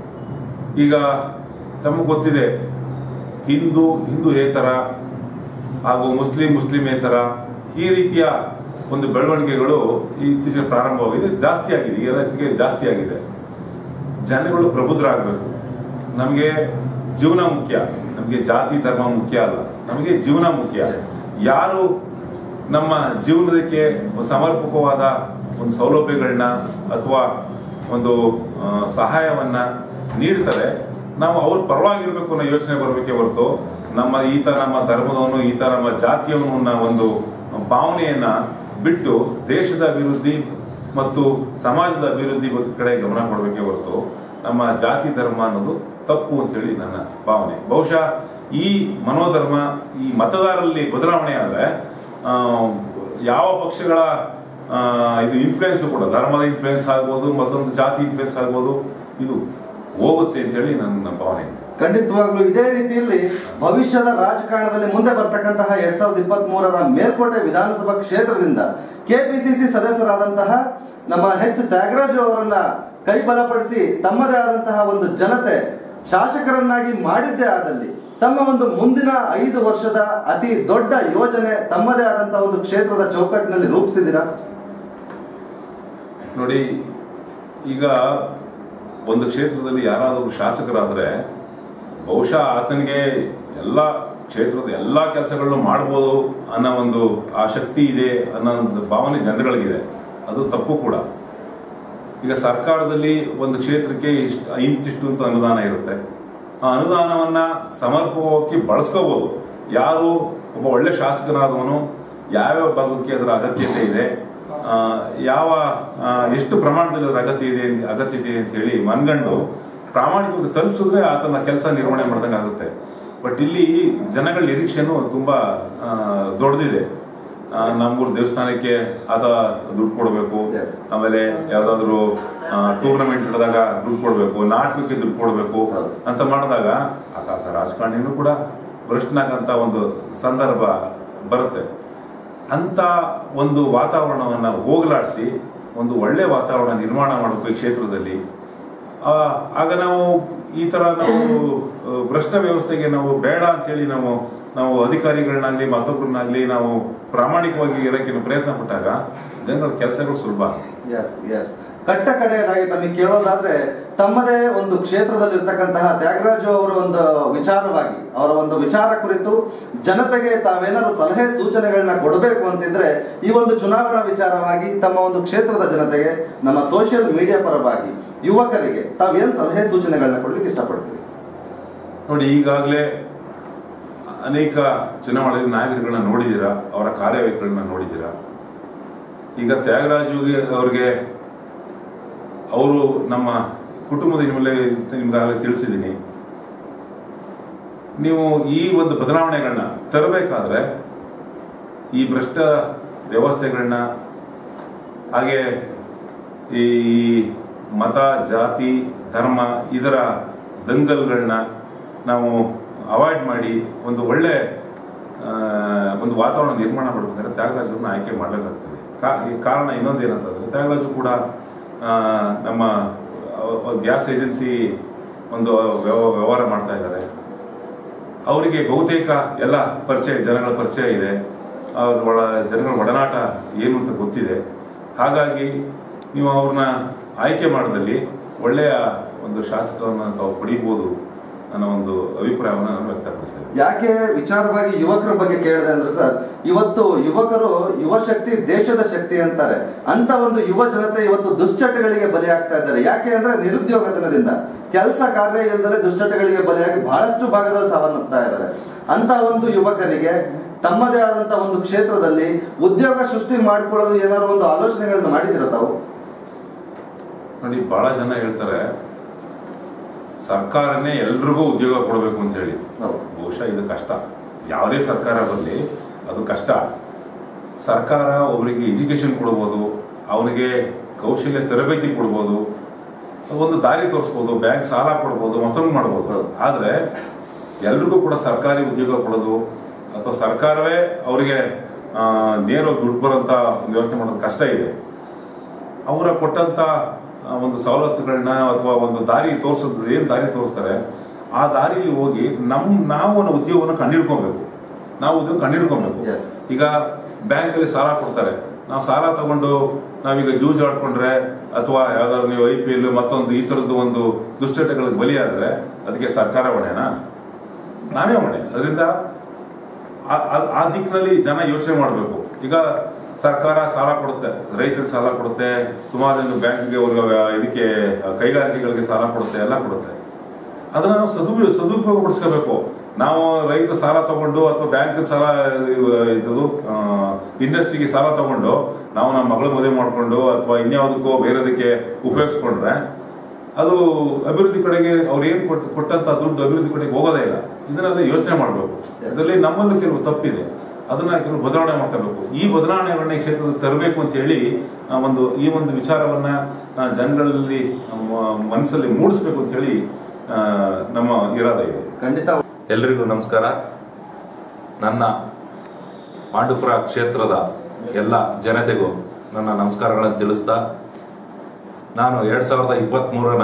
ಈಗ ತಮಗೆ ಗೊತ್ತಿದೆ ಹಿಂದೂ ಹಿಂದೂಯೇತರ ಹಾಗೂ ಮುಸ್ಲಿಂ ಮುಸ್ಲಿಮೇತರ ಈ ರೀತಿಯ ಒಂದು ಬೆಳವಣಿಗೆಗಳು ಇತ್ತೀಚೆಗೆ ಪ್ರಾರಂಭವಾಗಿದೆ ಜಾಸ್ತಿ ಆಗಿದೆ ಈ ರೀತಿಗೆ ಜಾಸ್ತಿ ಆಗಿದೆ ಜನಗಳು ಪ್ರಬುದ್ಧರಾಗಬೇಕು ನಮಗೆ ಜೀವನ ಮುಖ್ಯ ನಮಗೆ ಜಾತಿ ಧರ್ಮ ಮುಖ್ಯ ಅಲ್ಲ ನಮಗೆ ಜೀವನ ಮುಖ್ಯ ಯಾರು ನಮ್ಮ ಜೀವನದಕ್ಕೆ ಒಂದು ಸಮರ್ಪಕವಾದ ಒಂದು ಸೌಲಭ್ಯಗಳನ್ನ ಅಥವಾ ಒಂದು ಆ, ಸಹಾಯವನ್ನ ನೀಡ್ತಾರೆ ನಾವು ಅವ್ರ ಪರವಾಗಿರ್ಬೇಕು ಅನ್ನೋ ಯೋಚನೆ ಬರಬೇಕೇ ಹೊರತು ನಮ್ಮ ಈತ ನಮ್ಮ ಧರ್ಮದವನು ಈತ ನಮ್ಮ ಜಾತಿಯವನು ಅನ್ನೋ ಒಂದು ಭಾವನೆಯನ್ನ ಬಿಟ್ಟು ದೇಶದ ಅಭಿವೃದ್ಧಿ ಮತ್ತು ಸಮಾಜದ ಅಭಿವೃದ್ಧಿ ಬಗ್ಗೆ ಕಡೆ ಗಮನ ಕೊಡಬೇಕೇ ಹೊರತು ನಮ್ಮ ಜಾತಿ ಧರ್ಮ ಅನ್ನೋದು ತಪ್ಪು ಅಂತೇಳಿ ನನ್ನ ಭಾವನೆ ಬಹುಶಃ ಈ ಮನೋಧರ್ಮ ಈ ಮತದಾರರಲ್ಲಿ ಬದಲಾವಣೆ ಆದರೆ ಯಾವ ಪಕ್ಷಗಳ ಆ, ಇದು ಇನ್ಫ್ಲುಯೆನ್ಸ್ ಕೂಡ ಧರ್ಮದ ಇನ್ಫ್ಲುಯೆನ್ಸ್ ಆಗ್ಬೋದು ಮತ್ತೊಂದು ಜಾತಿ ಇನ್ಫ್ಲುಯೆನ್ಸ್ ಆಗ್ಬೋದು ಇದು ಹೋಗುತ್ತೆ ಅಂತೇಳಿ ನನ್ನ ಭಾವನೆ ಖಂಡಿತವಾಗ್ಲೂ ಇದೇ ರೀತಿಯಲ್ಲಿ ಭವಿಷ್ಯದ ರಾಜಕಾರಣದಲ್ಲಿ ಮುಂದೆ ಬರ್ತಕ್ಕಂತಹ ಎರಡ್ ಸಾವಿರದ ಇಪ್ಪತ್ತ್ ಮೂರರ ಮೇಲ್ಕೋಟೆ ವಿಧಾನಸಭಾ ಕ್ಷೇತ್ರದಿಂದ ಕೆಪಿಸಿಸಿ ಸದಸ್ಯರಾದಂತಹ ನಮ್ಮ ಎಚ್ ತ್ಯಾಗರಾಜು ಅವರನ್ನ ಕೈ ಬಲಪಡಿಸಿ ತಮ್ಮದೇ ಆದಂತಹ ಒಂದು ಜನತೆ ಶಾಸಕರನ್ನಾಗಿ ಮಾಡಿದ್ದೇ ಆದಲ್ಲಿ ತಮ್ಮ ಒಂದು ಮುಂದಿನ ಐದು ವರ್ಷದ ಅತಿ ದೊಡ್ಡ ಯೋಜನೆ ತಮ್ಮದೇ ಆದಂತಹ ಒಂದು ಕ್ಷೇತ್ರದ ಚೌಕಟ್ಟಿನಲ್ಲಿ ರೂಪಿಸಿದಿರಾ ನೋಡಿ ಈಗ ಒಂದು ಕ್ಷೇತ್ರದಲ್ಲಿ ಯಾರಾದರೂ ಶಾಸಕರಾದರೆ ಬಹುಶಃ ಆತನಿಗೆ ಎಲ್ಲ ಕ್ಷೇತ್ರದ ಎಲ್ಲ ಕೆಲಸಗಳನ್ನು ಮಾಡ್ಬೋದು ಅನ್ನೋ ಒಂದು ಆ ಶಕ್ತಿ ಇದೆ ಅನ್ನೋ ಒಂದು ಭಾವನೆ ಜನಗಳಿಗಿದೆ ಅದು ತಪ್ಪು ಕೂಡ ಈಗ ಸರ್ಕಾರದಲ್ಲಿ ಒಂದು ಕ್ಷೇತ್ರಕ್ಕೆ ಇಷ್ಟು ಇಂತಿಷ್ಟು ಅಂತ ಅನುದಾನ ಇರುತ್ತೆ ಆ ಅನುದಾನವನ್ನ ಸಮರ್ಪಕವಾಗಿ ಬಳಸ್ಕೋಬಹುದು ಯಾರು ಒಬ್ಬ ಒಳ್ಳೆ ಶಾಸಕನಾದವನು ಯಾವ್ಯಾವ ಭಾಗಕ್ಕೆ ಅದರ ಅಗತ್ಯತೆ ಇದೆ ಆ, ಯಾವ ಆ, ಎಷ್ಟು ಪ್ರಮಾಣದಲ್ಲಿ ಅದರ ಅಗತ್ಯ ಇದೆ ಅಗತ್ಯತೆ ಇದೆ ಅಂತ ಹೇಳಿ ಮನ್ಗಂಡು ಪ್ರಾಮಾಣಿಕವಾಗಿ ತಲುಪಿಸಿದ್ರೆ ಆತನ ಕೆಲಸ ನಿರ್ವಹಣೆ ಮಾಡ್ದಂಗೆ ಆಗುತ್ತೆ ಬಟ್ ಇಲ್ಲಿ ಜನಗಳ ನಿರೀಕ್ಷೆನೂ ತುಂಬಾ ಆ, ದೊಡ್ಡದಿದೆ ಆ, ನಮ್ಮೂರು ದೇವಸ್ಥಾನಕ್ಕೆ ಆತ ದುಡ್ಡು ಕೊಡಬೇಕು Yes. ಆಮೇಲೆ ಯಾವ್ದಾದ್ರು ಟೂರ್ನಮೆಂಟ್ ನಡೆದಾಗ ದುಡ್ಡು ಕೊಡಬೇಕು ನಾಟಕಕ್ಕೆ ದುಡ್ಡು ಕೊಡಬೇಕು ಹೌದು. ಅಂತ ಮಾಡಿದಾಗ ಆತ ಆತ ರಾಜಕಾರಣಿನೂ ಕೂಡ ಭ್ರಷ್ಟನಾಗಂತ ಒಂದು ಸಂದರ್ಭ ಬರುತ್ತೆ ಅಂತ ಒಂದು ವಾತಾವರಣವನ್ನ ಹೋಗಲಾಡಿಸಿ ಒಂದು ಒಳ್ಳೆ ವಾತಾವರಣ ನಿರ್ಮಾಣ ಮಾಡಬೇಕು ಈ ಕ್ಷೇತ್ರದಲ್ಲಿ ಆ, ಆಗ ನಾವು ಈ ತರ ನಾವು ಆ, ಭ್ರಷ್ಟ ವ್ಯವಸ್ಥೆಗೆ ನಾವು ಬೇಡ ಅಂತೇಳಿ ನಾವು ನಾವು ಅಧಿಕಾರಿಗಳನ್ನಾಗ್ಲಿ ಮತ್ತೊಬ್ಬರನ್ನಾಗ್ಲಿ ನಾವು ಪ್ರಾಮಾಣಿಕವಾಗಿ ಇರೋಕ್ಕೆ ನಾವು ಪ್ರಯತ್ನ ಪಟ್ಟಾಗ ಜನಗಳ ಕೆಲಸಗಳು ಸುಲಭ ಆಗುತ್ತೆ ಎಸ್ ಎಸ್ ಕಟ್ಟ ಕಡೆಯದಾಗಿ ತಮಗೆ ಕೇಳೋದಾದ್ರೆ ತಮ್ಮದೇ ಒಂದು ಕ್ಷೇತ್ರದಲ್ಲಿ ಇರ್ತಕ್ಕಂತಹ ತ್ಯಾಗರಾಜು ಅವರ ಒಂದು ವಿಚಾರವಾಗಿ ಅವರ ಒಂದು ವಿಚಾರ ಕುರಿತು ಜನತೆಗೆ ತಾವೇನಾದ್ರು ಸಲಹೆ ಸೂಚನೆಗಳನ್ನ ಕೊಡಬೇಕು ಅಂತಿದ್ರೆ ಈ ಒಂದು ಚುನಾವಣಾ ವಿಚಾರವಾಗಿ ತಮ್ಮ ಒಂದು ಕ್ಷೇತ್ರದ ಜನತೆಗೆ ನಮ್ಮ ಸೋಷಿಯಲ್ ಮೀಡಿಯಾ ಪರವಾಗಿ ಯುವಕರಿಗೆ ತಾವೇನ್ ಸಲಹೆ ಸೂಚನೆಗಳನ್ನ ಕೊಡ್ಲಿಕ್ಕೆ ಇಷ್ಟಪಡ್ತೀವಿ ನೋಡಿ ಈಗಾಗಲೇ ಅನೇಕ ಚುನಾವಣೆ ನಾಯಕರುಗಳನ್ನ ನೋಡಿದ್ದೀರಾ ಅವರ ಕಾರ್ಯವೈಖರಿಗಳನ್ನ ನೋಡಿದ್ದೀರಾ ಈಗ ತ್ಯಾಗರಾಜುಗೆ ಅವ್ರಿಗೆ ಅವರು ನಮ್ಮ ಕುಟುಂಬದ ನಿಮ್ಮಲ್ಲಿ ನಿಮ್ಗಾಗಲೇ ತಿಳಿಸಿದ್ದೀನಿ ನೀವು ಈ ಒಂದು ಬದಲಾವಣೆಗಳನ್ನ ತರಬೇಕಾದ್ರೆ ಈ ಭ್ರಷ್ಟ ವ್ಯವಸ್ಥೆಗಳನ್ನ ಹಾಗೆ ಈ ಮತ ಜಾತಿ ಧರ್ಮ ಇದರ ದಂಗಲ್ಗಳನ್ನ ನಾವು ಅವಾಯ್ಡ್ ಮಾಡಿ ಒಂದು ಒಳ್ಳೆ ಆ, ಒಂದು ವಾತಾವರಣ ನಿರ್ಮಾಣ ಮಾಡಬೇಕಾದ್ರೆ ತ್ಯಾಗರಾಜರನ್ನ ಆಯ್ಕೆ ಮಾಡಬೇಕಾಗ್ತದೆ ಕಾ ಈ ಕಾರಣ ಇನ್ನೊಂದು ಏನಂತಂದ್ರೆ ತ್ಯಾಗರಾಜು ಕೂಡ ಆ, ನಮ್ಮ ಗ್ಯಾಸ್ ಏಜೆನ್ಸಿ ಒಂದು ವ್ಯವ- ವ್ಯವಹಾರ ಮಾಡ್ತಾ ಇದ್ದಾರೆ ಅವರಿಗೆ ಬಹುತೇಕ ಎಲ್ಲ ಪರಿಚಯ ಜನಗಳ ಪರಿಚಯ ಇದೆ ಅವ್ರ ಒಳ ಜನಗಳ ಒಡನಾಟ ಏನು ಅಂತ ಗೊತ್ತಿದೆ ಹಾಗಾಗಿ ನೀವು ಅವ್ರನ್ನ ಆಯ್ಕೆ ಮಾಡೋದಲ್ಲಿ ಒಳ್ಳೆಯ ಒಂದು ಶಾಸಕರನ್ನ ತಾವು ಪಡಿಬೋದು ಅನ್ನೋ ಒಂದು ಅಭಿಪ್ರಾಯವನ್ನು ನಾನು ವ್ಯಕ್ತಪಡಿಸ್ತೇನೆ ಯಾಕೆ ವಿಚಾರವಾಗಿ ಯುವಕರ ಬಗ್ಗೆ ಕೇಳಿದೆ ಅಂದ್ರೆ ಸರ್ ಇವತ್ತು ಯುವಕರು ಯುವ ಶಕ್ತಿ ದೇಶದ ಶಕ್ತಿ ಅಂತಾರೆ ಅಂತ ಒಂದು ಯುವ ಜನತೆ ಇವತ್ತು ದುಶ್ಚಟಗಳಿಗೆ ಬಲಿಯಾಗ್ತಾ ಇದ್ದಾರೆ ಯಾಕೆ ಅಂದ್ರೆ ನಿರುದ್ಯೋಗತನದಿಂದ ಕೆಲಸ ಕಾರ್ಯ ಇಲ್ಲದೆ ದುಶ್ಚಟಗಳಿಗೆ ಬಲಿಯಾಗಿ ಬಹಳಷ್ಟು ಭಾಗದಲ್ಲಿ ಸಾವನ್ನಪ್ತಾ ಇದ್ದಾರೆ ಅಂತ ಒಂದು ಯುವಕರಿಗೆ ತಮ್ಮದೇ ಆದಂತ ಒಂದು ಕ್ಷೇತ್ರದಲ್ಲಿ ಉದ್ಯೋಗ ಸೃಷ್ಟಿ ಮಾಡಿಕೊಳ್ಳಲು ಏನಾದ್ರು ಒಂದು ಆಲೋಚನೆಗಳನ್ನ ಮಾಡಿದಿರ ತಾವು ನೋಡಿ ಬಹಳ ಜನ ಹೇಳ್ತಾರೆ ಸರ್ಕಾರನೇ ಎಲ್ರಿಗೂ ಉದ್ಯೋಗ ಕೊಡಬೇಕು ಅಂತ ಹೇಳಿ ಹೌದು. ಬಹುಶಃ ಇದು ಕಷ್ಟ ಯಾವುದೇ ಸರ್ಕಾರ ಬರಲಿ ಅದು ಕಷ್ಟ ಸರ್ಕಾರ ಒಬ್ಬರಿಗೆ ಎಜುಕೇಶನ್ ಕೊಡ್ಬೋದು ಅವನಿಗೆ ಕೌಶಲ್ಯ ತರಬೇತಿ ಕೊಡ್ಬೋದು ಒಂದು ದಾರಿ ತೋರಿಸ್ಬೋದು ಬ್ಯಾಂಕ್ ಸಾಲ ಕೊಡ್ಬೋದು ಮತ್ತೊಂದು ಮಾಡ್ಬೋದು ಹೌದು. ಆದರೆ ಎಲ್ರಿಗೂ ಕೂಡ ಸರ್ಕಾರಿ ಉದ್ಯೋಗ ಕೊಡೋದು ಅಥವಾ ಸರ್ಕಾರವೇ ಅವರಿಗೆ ಆ, ನೇರವಾಗಿ ದುಡ್ಡು ಬರೋಂಥ ಒಂದು ವ್ಯವಸ್ಥೆ ಮಾಡೋದು ಕಷ್ಟ ಇದೆ ಅವರ ಕೊಟ್ಟಂತ ಆ, ಒಂದು ಸವಲತ್ತುಗಳನ್ನ ಅಥವಾ ಒಂದು ದಾರಿ ತೋರಿಸೋದು ಏನು ದಾರಿ ತೋರಿಸ್ತಾರೆ ಆ ದಾರಿಲಿ ಹೋಗಿ ನಮ್ ನಾವು ಒಂದು ಉದ್ಯೋಗವನ್ನು ಕಂಡಿಡ್ಕೊಬೇಕು ನಾವು ಇದು ಕಂಡಿಡ್ಕೊಬೇಕು Yes. ಈಗ ಬ್ಯಾಂಕಲ್ಲಿ ಸಾಲ ಕೊಡ್ತಾರೆ ನಾವು ಸಾಲ ತಗೊಂಡು ನಾವೀಗ ಜೂಜ್ ಆಡ್ಕೊಂಡ್ರೆ ಅಥವಾ ಯಾವ್ದಾದ್ರು ನೀವು ಐ ಪಿ ಎಲ್ ಮತ್ತೊಂದು ಈ ಥರದ್ದು ಒಂದು ದುಶ್ಚಟಗಳಿಗೆ ಬಲಿಯಾದ್ರೆ ಅದಕ್ಕೆ ಸರ್ಕಾರ ಹೊಣೆನಾ ನಾವೇ ಹೊಣೆ ಅದರಿಂದ ಆ- ಆ- ಆ ದಿಕ್ಕಿನಲ್ಲಿ ಜನ ಯೋಚನೆ ಮಾಡಬೇಕು ಈಗ ಸರ್ಕಾರ ಸಾಲ ಕೊಡುತ್ತೆ ರೈತರಿಗೆ ಸಾಲ ಕೊಡುತ್ತೆ ಸುಮಾರು ಬ್ಯಾಂಕ್ಗೆ ಅವ್ರಿಗೆ ಇದಕ್ಕೆ ಕೈಗಾರಿಕೆಗಳಿಗೆ ಸಾಲ ಕೊಡುತ್ತೆ ಎಲ್ಲ ಕೊಡುತ್ತೆ ಅದನ್ನ ನಾವು ಸದುಪಯೋಗ ಸದುಪಯೋಗಪಡಿಸ್ಕೋಬೇಕು ನಾವು ರೈತ ಸಾಲ ತಗೊಂಡು ಅಥವಾ ಬ್ಯಾಂಕ್ ಸಾಲ ಇದು ಇಂಡಸ್ಟ್ರಿಗೆ ಸಾಲ ತಗೊಂಡು ನಾವು ನಮ್ಮ ಮಗಳ ಮದುವೆ ಮಾಡಿಕೊಂಡು ಅಥವಾ ಇನ್ಯಾವುದಕ್ಕೋ ಬೇರೆದಕ್ಕೆ ಉಪಯೋಗಿಸ್ಕೊಂಡ್ರೆ ಅದು ಅಭಿವೃದ್ಧಿ ಕಡೆಗೆ ಅವ್ರು ಏನು ಕೊಟ್ಟು ಕೊಟ್ಟಂತ ದುಡ್ಡು ಅಭಿವೃದ್ಧಿ ಕಡೆಗೆ ಹೋಗೋದೇ ಇಲ್ಲ ಇದನ್ನೆಲ್ಲ ಯೋಚನೆ ಮಾಡಬೇಕು ಇದರಲ್ಲಿ ನಮ್ಮಲ್ಲೂ ಕೆಲವು ತಪ್ಪಿದೆ ಅದನ್ನ ಕೆಲವು ಬದಲಾವಣೆ ಮಾಡ್ಕೋಬೇಕು ಈ ಬದಲಾವಣೆಗಳನ್ನ ಈ ಕ್ಷೇತ್ರದಲ್ಲಿ ತರಬೇಕು ಅಂತ ಹೇಳಿ ಆ, ಒಂದು ಈ ಒಂದು ವಿಚಾರವನ್ನ ಆ, ಜನಗಳಲ್ಲಿ ಮ- ಮನಸ್ಸಲ್ಲಿ ಮೂಡಿಸ್ಬೇಕು ಅಂತ ಹೇಳಿ ಆ, ನಮ್ಮ ಇರಾದ ಇದೆ ಖಂಡಿತ ಎಲ್ರಿಗೂ ನಮಸ್ಕಾರ ನನ್ನ ಪಾಂಡುಪುರ ಕ್ಷೇತ್ರದ ಎಲ್ಲ ಜನತೆಗೂ ನನ್ನ ನಮಸ್ಕಾರಗಳನ್ನು ತಿಳಿಸ್ತಾ ನಾನು ಎರಡು ಸಾವಿರದ ಇಪ್ಪತ್ತ್ಮೂರರ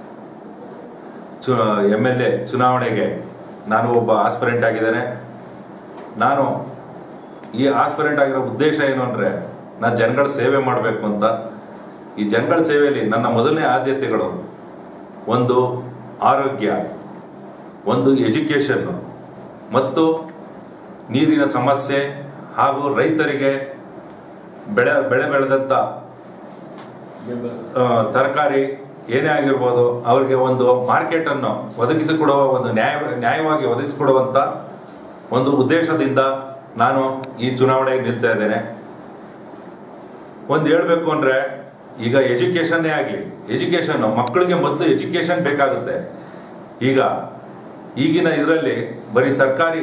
ಚು ಎಮ್ ಎಲ್ ಎ ಚುನಾವಣೆಗೆ ನಾನು ಒಬ್ಬ ಆಸ್ಪರೆಂಟ್ ಆಗಿದ್ದೇನೆ ನಾನು ಈ ಆಸ್ಪರೆಂಟ್ ಆಗಿರೋ ಉದ್ದೇಶ ಏನು ಅಂದರೆ ನಾನು ಜನಗಳ ಸೇವೆ ಮಾಡಬೇಕು ಅಂತ ಈ ಜನಗಳ ಸೇವೆಯಲ್ಲಿ ನನ್ನ ಮೊದಲನೇ ಆದ್ಯತೆಗಳು ಒಂದು ಆರೋಗ್ಯ ಒಂದು ಎಜುಕೇಷನ್ನು ಮತ್ತು ನೀರಿನ ಸಮಸ್ಯೆ ಹಾಗೂ ರೈತರಿಗೆ ಬೆಳೆ ಬೆಳೆ ಬೆಳೆದಂಥ ಆ, ತರಕಾರಿ ಏನೇ ಆಗಿರ್ಬೋದು ಅವ್ರಿಗೆ ಒಂದು ಮಾರ್ಕೆಟನ್ನು ಒದಗಿಸಿಕೊಡುವ ಒಂದು ನ್ಯಾಯ ನ್ಯಾಯವಾಗಿ ಒದಗಿಸಿಕೊಡುವಂಥ ಒಂದು ಉದ್ದೇಶದಿಂದ ನಾನು ಈ ಚುನಾವಣೆಗೆ ನಿಲ್ತಾ ಇದ್ದೇನೆ ಒಂದು ಹೇಳಬೇಕು ಅಂದರೆ ಈಗ ಎಜುಕೇಷನ್ನೇ ಆಗಲಿ ಎಜುಕೇಷನ್ ಮಕ್ಕಳಿಗೆ ಮೊದಲು ಎಜುಕೇಷನ್ ಬೇಕಾಗುತ್ತೆ ಈಗ ಈಗಿನ ಇದರಲ್ಲಿ ಬರೀ ಸರ್ಕಾರಿ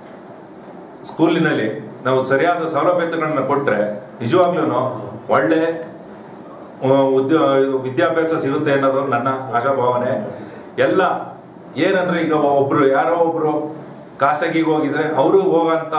ಸ್ಕೂಲಿನಲ್ಲಿ ನಾವು ಸರಿಯಾದ ಸೌಲಭ್ಯತೆಗಳನ್ನ ಕೊಟ್ಟರೆ ನಿಜವಾಗ್ಲೂ ಒಳ್ಳೆ ಆ, ಉದ್ಯೋ ಇದು ವಿದ್ಯಾಭ್ಯಾಸ ಸಿಗುತ್ತೆ ಅನ್ನೋದು ನನ್ನ ಆಶಾಭಾವನೆ ಎಲ್ಲ ಏನಂದ್ರೆ ಈಗ ಒಬ್ರು ಯಾರೋ ಒಬ್ರು ಖಾಸಗಿಗೆ ಹೋಗಿದ್ರೆ ಅವರು ಹೋಗಂತ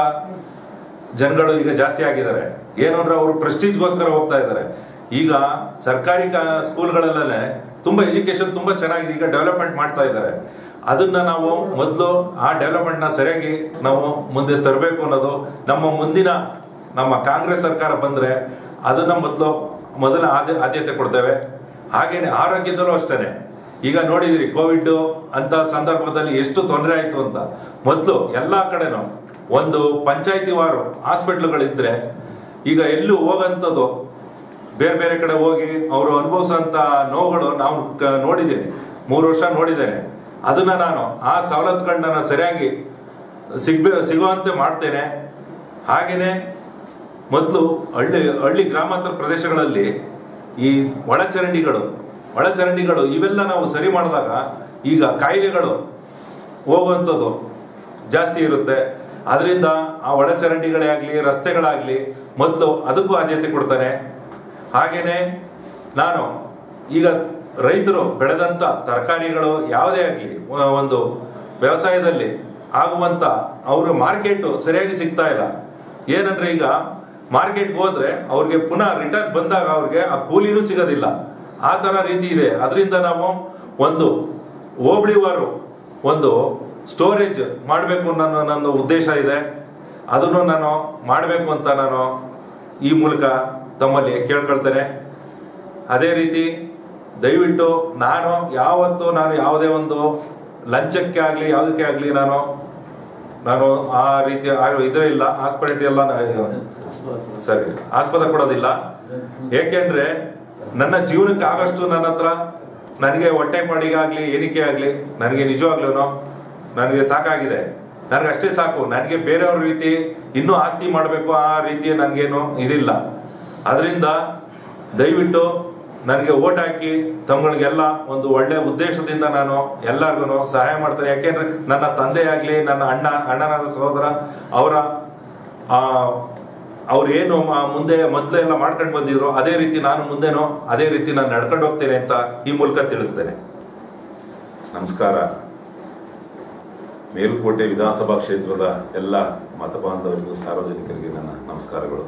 ಜನಗಳು ಈಗ ಜಾಸ್ತಿ ಆಗಿದ್ದಾರೆ ಏನು ಅಂದ್ರೆ ಅವರು ಪ್ರೆಸ್ಟೀಜ್ಗೋಸ್ಕರ ಹೋಗ್ತಾ ಇದ್ದಾರೆ ಈಗ ಸರ್ಕಾರಿ ಕಾ- ಸ್ಕೂಲ್ಗಳಲ್ಲೇ ತುಂಬಾ ಎಜುಕೇಶನ್ ತುಂಬಾ ಚೆನ್ನಾಗಿದೆ ಈಗ ಡೆವಲಪ್ಮೆಂಟ್ ಮಾಡ್ತಾ ಇದ್ದಾರೆ ಅದನ್ನ ನಾವು ಮೊದಲು ಆ ಡೆವಲಪ್ಮೆಂಟ್ ನ ಸರಿಯಾಗಿ ನಾವು ಮುಂದೆ ತರಬೇಕು ಅನ್ನೋದು ನಮ್ಮ ಮುಂದಿನ ನಮ್ಮ ಕಾಂಗ್ರೆಸ್ ಸರ್ಕಾರ ಬಂದ್ರೆ ಅದನ್ನ ಮೊದಲು ಮೊದಲ ಆದ್ಯ ಆದ್ಯತೆ ಕೊಡ್ತೇವೆ ಹಾಗೇನೆ ಆರೋಗ್ಯದಲ್ಲೂ ಅಷ್ಟೇನೆ ಈಗ ನೋಡಿದಿರಿ ಕೋವಿಡ್ ಅಂತ ಸಂದರ್ಭದಲ್ಲಿ ಎಷ್ಟು ತೊಂದರೆ ಆಯ್ತು ಅಂತ ಮೊದಲು ಎಲ್ಲಾ ಕಡೆನೂ ಒಂದು ಪಂಚಾಯತಿ ವಾರು ಹಾಸ್ಪಿಟ್ಲುಗಳಿದ್ರೆ ಈಗ ಎಲ್ಲೂ ಹೋಗಂಥದ್ದು ಬೇರೆ ಬೇರೆ ಕಡೆ ಹೋಗಿ ಅವರು ಅನುಭವಿಸೋಂಥ ನೋವುಗಳು ನಾವು ಕ- ನೋಡಿದ್ದೀನಿ ಮೂರು ವರ್ಷ ನೋಡಿದ್ದೇನೆ ಅದನ್ನ ನಾನು ಆ ಸವಲತ್ತುಗಳನ್ನ ನಾನು ಸರಿಯಾಗಿ ಸಿಗ್ಬೇ ಸಿಗುವಂತೆ ಮಾಡ್ತೇನೆ ಹಾಗೇನೆ ಮೊದಲು ಹಳ್ಳಿ ಹಳ್ಳಿ ಗ್ರಾಮಾಂತರ ಪ್ರದೇಶಗಳಲ್ಲಿ ಈ ಒಳಚರಂಡಿಗಳು ಒಳಚರಂಡಿಗಳು ಇವೆಲ್ಲ ನಾವು ಸರಿ ಮಾಡಿದಾಗ ಈಗ ಕಾಯಿಲೆಗಳು ಹೋಗುವಂಥದ್ದು ಜಾಸ್ತಿ ಇರುತ್ತೆ ಅದರಿಂದ ಆ ಒಳಚರಂಡಿಗಳೇ ಆಗಲಿ ರಸ್ತೆಗಳಾಗಲಿ ಮೊದಲು ಅದಕ್ಕೂ ಆದ್ಯತೆ ಕೊಡ್ತಾನೆ ಹಾಗೇನೆ ನಾನು ಈಗ ರೈತರು ಬೆಳೆದಂತ ತರಕಾರಿಗಳು ಯಾವುದೇ ಆಗಲಿ ಒಂದು ವ್ಯವಸಾಯದಲ್ಲಿ ಆಗುವಂತ ಅವ್ರ ಮಾರ್ಕೆಟ್ ಸರಿಯಾಗಿ ಸಿಗ್ತಾ ಇಲ್ಲ ಏನಂದ್ರೆ ಈಗ ಮಾರ್ಕೆಟ್ಗೆ ಹೋದ್ರೆ ಅವ್ರಿಗೆ ಪುನಃ ರಿಟರ್ನ್ ಬಂದಾಗ ಅವ್ರಿಗೆ ಆ ಕೂಲಿನೂ ಸಿಗೋದಿಲ್ಲ ಆ ತರ ರೀತಿ ಇದೆ ಅದರಿಂದ ನಾವು ಒಂದು ಹೋಬಳಿವಾರು ಒಂದು ಸ್ಟೋರೇಜ್ ಮಾಡಬೇಕು ನನ್ನ ನನ್ನ ಉದ್ದೇಶ ಇದೆ ಅದನ್ನು ನಾನು ಮಾಡಬೇಕು ಅಂತ ನಾನು ಈ ಮೂಲಕ ತಮ್ಮಲ್ಲಿ ಕೇಳ್ಕೊಳ್ತೇನೆ ಅದೇ ರೀತಿ ದಯವಿಟ್ಟು ನಾನು ಯಾವತ್ತು ನಾನು ಯಾವುದೇ ಒಂದು ಲಂಚಕ್ಕೆ ಆಗಲಿ ಯಾವುದಕ್ಕೆ ಆಗಲಿ ನಾನು ನಾನು ಆ ರೀತಿಯ ಆ- ಇದು ಇಲ್ಲ ಹಾಸ್ಪಿಟಲ್ ಎಲ್ಲ ನಾ- ಸರಿ ಆಸ್ಪದ ಕೊಡೋದಿಲ್ಲ ಏಕೆಂದ್ರೆ ನನ್ನ ಜೀವನಕ್ಕೆ ಆಗಷ್ಟು ನನ್ನ ಹತ್ರ ನನಗೆ ಹೊಟ್ಟೆ ಮಾಡಿಗಾಗ್ಲಿ ಏನಕ್ಕೆ ಆಗ್ಲಿ ನನಗೆ ನಿಜವಾಗ್ಲೂ ನನಗೆ ಸಾಕಾಗಿದೆ ನನಗೆ ಅಷ್ಟೇ ಸಾಕು ನನಗೆ ಬೇರೆಯವ್ರ ರೀತಿ ಇನ್ನೂ ಆಸ್ತಿ ಮಾಡಬೇಕು ಆ ರೀತಿ ನನಗೇನು ಇದಿಲ್ಲ ಅದರಿಂದ ದಯವಿಟ್ಟು ನನಗೆ ಓಟ್ ಹಾಕಿ ತಮ್ಮಗಳಿಗೆಲ್ಲ ಒಂದು ಒಳ್ಳೆ ಉದ್ದೇಶದಿಂದ ನಾನು ಎಲ್ಲರಿಗೂ ಸಹಾಯ ಮಾಡ್ತೇನೆ ಯಾಕೆಂದ್ರೆ ನನ್ನ ತಂದೆ ಆಗಲಿ ನನ್ನ ಅಣ್ಣ ಅಣ್ಣನಾದ ಸಹೋದರ ಅವರ ಆ ಅವ್ರು ಏನು ಮ- ಮುಂದೆ ಮೊದಲೆಲ್ಲ ಮಾಡ್ಕೊಂಡು ಬಂದಿದ್ರು ಅದೇ ರೀತಿ ನಾನು ಮುಂದೆನೋ ಅದೇ ರೀತಿ ನಾನು ನಡ್ಕೊಂಡು ಹೋಗ್ತೇನೆ ಅಂತ ಈ ಮೂಲಕ ತಿಳಿಸ್ತೇನೆ ನಮಸ್ಕಾರ ಮೇಲುಕೋಟೆ ವಿಧಾನಸಭಾ ಕ್ಷೇತ್ರದ ಎಲ್ಲ ಮತಬಾಂಧವರಿಗೂ ಸಾರ್ವಜನಿಕರಿಗೆ ನನ್ನ ನಮಸ್ಕಾರಗಳು